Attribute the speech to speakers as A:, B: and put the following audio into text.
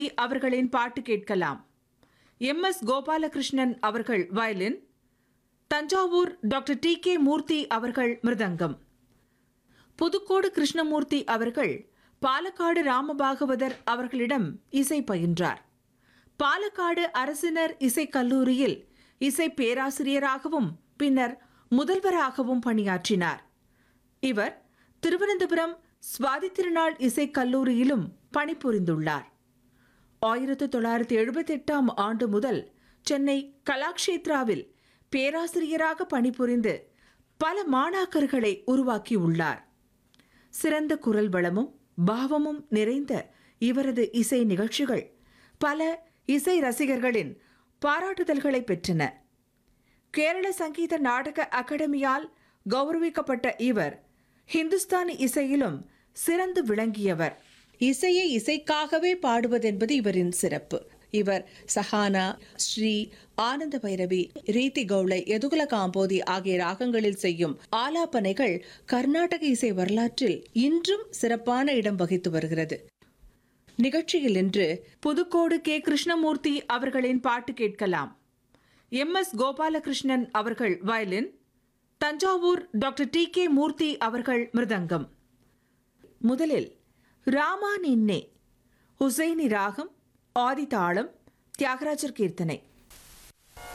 A: அவர்களின் பாட்டு கேட்கலாம் எம் எஸ் கோபாலகிருஷ்ணன் அவர்கள் violin Thanjavur doctor T K Murthy அவர்கள் மிருதங்கம் புதுக்கோடு கிருஷ்ணமூர்த்தி அவர்கள் பாலக்காடு ராமபாகவதர் அவர்களிடம் இசை பயின்றார் பாலக்காடு அரசினர் இசைக் கல்லூரியில் இசை பேராசிரியராகவும் பின்னர் முதல்வராகவும் பணியாற்றினார் இவர் திருவனந்தபுரம் சுவாதி திருநாள் இசைக் கல்லூரியிலும் பணிபுரிந்துள்ளார் ஆயிரத்து தொள்ளாயிரத்தி எழுபத்தி எட்டாம் ஆண்டு முதல் சென்னை கலாக்ஷேத்ராவில் பேராசிரியராக பணிபுரிந்து பல மாணாக்கர்களை உருவாக்கியுள்ளார் சிறந்த குரல் வளமும் பாவமும் நிறைந்த இவரது இசை நிகழ்ச்சிகள் பல இசை ரசிகர்களின் பாராட்டுதல்களை பெற்றன கேரள சங்கீத நாடக அகாடமியால் கௌரவிக்கப்பட்ட இவர் ஹிந்துஸ்தானி இசையிலும் சிறந்து விளங்கியவர்
B: இசையை இசைக்காகவே பாடுவதென்பது இவரின் சிறப்பு இவர் சஹானா ஸ்ரீ ஆனந்த பைரவி ரீதி கௌளை எதுகுல காம்போதி ஆகிய ராகங்களில் செய்யும் ஆலாபனைகள் கர்நாடக இசை வரலாற்றில் இன்றும் சிறப்பான இடம் வகித்து வருகிறது நிகழ்ச்சியில் இன்று
A: புதுக்கோடு கே கிருஷ்ணமூர்த்தி அவர்களின் பாட்டு கேட்கலாம் எம் எஸ் கோபாலகிருஷ்ணன் அவர்கள் violin Thanjavur doctor T K Murthy அவர்கள் மிருதங்கம் முதலில் ராமா நின்னே ஹுசைனி ராகம் ஆதி தாளம் தியாகராஜர் கீர்த்தனை